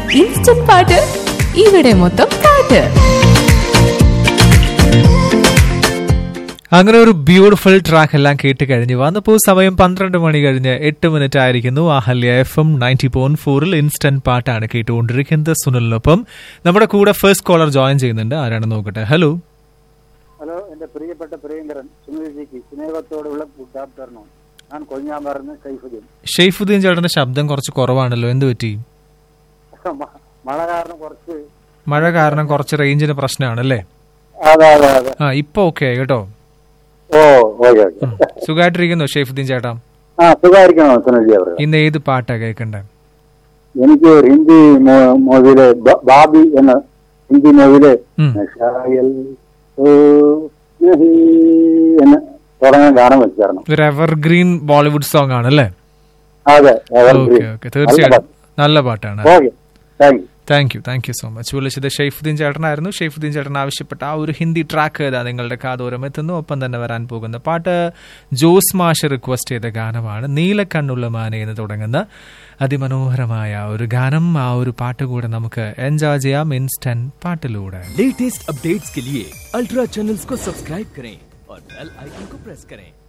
Instant പാട്ട് ഇവിടെ മൊത്തം പാട്ട് അങ്ങനെ ഒരു ബ്യൂട്ടിഫുൾ ട്രാക്ക് എല്ലാം കേട്ട് കഴിഞ്ഞു വന്നപ്പോൾ സമയം പന്ത്രണ്ട് മണി കഴിഞ്ഞ് എട്ട് മിനിറ്റ് ആയിരിക്കുന്നു Ahalya F M ninety point ഫോറിൽ ഇൻസ്റ്റന്റ് പാട്ടാണ് കേട്ടുകൊണ്ടിരിക്കുന്നത് സുനിലിനൊപ്പം നമ്മുടെ കൂടെ ഫസ്റ്റ് കോളർ ജോയിൻ ചെയ്യുന്നുണ്ട് ആരാണ് നോക്കട്ടെ ഹലോ ഹലോ എന്റെ പ്രിയപ്പെട്ട പ്രിയങ്കരൻ സുനിൽജിക്ക് സ്നേഹത്തോടുള്ള ഗുഡ് ആഫ്റ്റർനൂൺ ഞാൻ കൊഞ്ഞാമ്പറന്ന് കൈഫുദ്ദീൻ ഷെയ്ഫുദ്ദീൻ ചേട്ടന്റെ ശബ്ദം കുറച്ച് കുറവാണല്ലോ എന്ത് പറ്റി മ- മഴ കാരണം കുറച്ച് മഴ കാരണം കുറച്ച് റേഞ്ചിന് പ്രശ്നമാണല്ലേ അതെ അതെ അതെ ആ ഇപ്പൊ ഓക്കെ ആയി കേട്ടോ ഓ ഓക്കെ ഓക്കെ സുഖമായിട്ടിരിക്കുന്നു ഷെയ്ഫുദ്ദീൻ ചേട്ടാ ആ സുഖമായിരിക്കണോ സുനിൽജി അവർ ഇന്ന് ഏത് പാട്ടാ കേൾക്കണ്ടേ എനിക്ക് ഹിന്ദി മൂവിയിലെ ബാബി എന്ന ഹിന്ദി മൂവിയിലെ ഉം. നശായൽ ഓ നഹി എന്ന് തുടങ്ങാൻ ഗാനം വെച്ചായിരുന്നു ഒരു എവർഗ്രീൻ ബോളിവുഡ് സോങ് ആണല്ലേ അതെ ഓക്കെ ഓക്കെ തീർച്ചയായിട്ടും നല്ല പാട്ടാണ് okay thank you thank you thank you so much വിളിച്ചത് ഷെയ്ഫുദ്ദീൻ ചേട്ടനായിരുന്നു ഷെയ്ഫുദ്ദീൻ ചേട്ടൻ ആവശ്യപ്പെട്ട ആ ഒരു ഹിന്ദി ട്രാക്ക് ഏതാ നിങ്ങളുടെ കാതോരം എത്തുന്നു ഒപ്പം തന്നെ വരാൻ പോകുന്ന പാട്ട് ജോസ് മാഷ് റിക്വസ്റ്റ് ചെയ്ത ഗാനമാണ് നീലക്കണ്ണുള്ള മാന എന്ന് തുടങ്ങുന്ന അതിമനോഹരമായ ഒരു ഗാനം ആ ഒരു പാട്ട് കൂടെ നമുക്ക് എൻജോയ് ചെയ്യാം ഇൻസ്റ്റന്റ് പാട്ടിലൂടെ लेटेस्ट अपडेट्स के लिए अल्ट्रा चैनल्स को सब्सक्राइब करें और बेल आइकन को प्रेस करें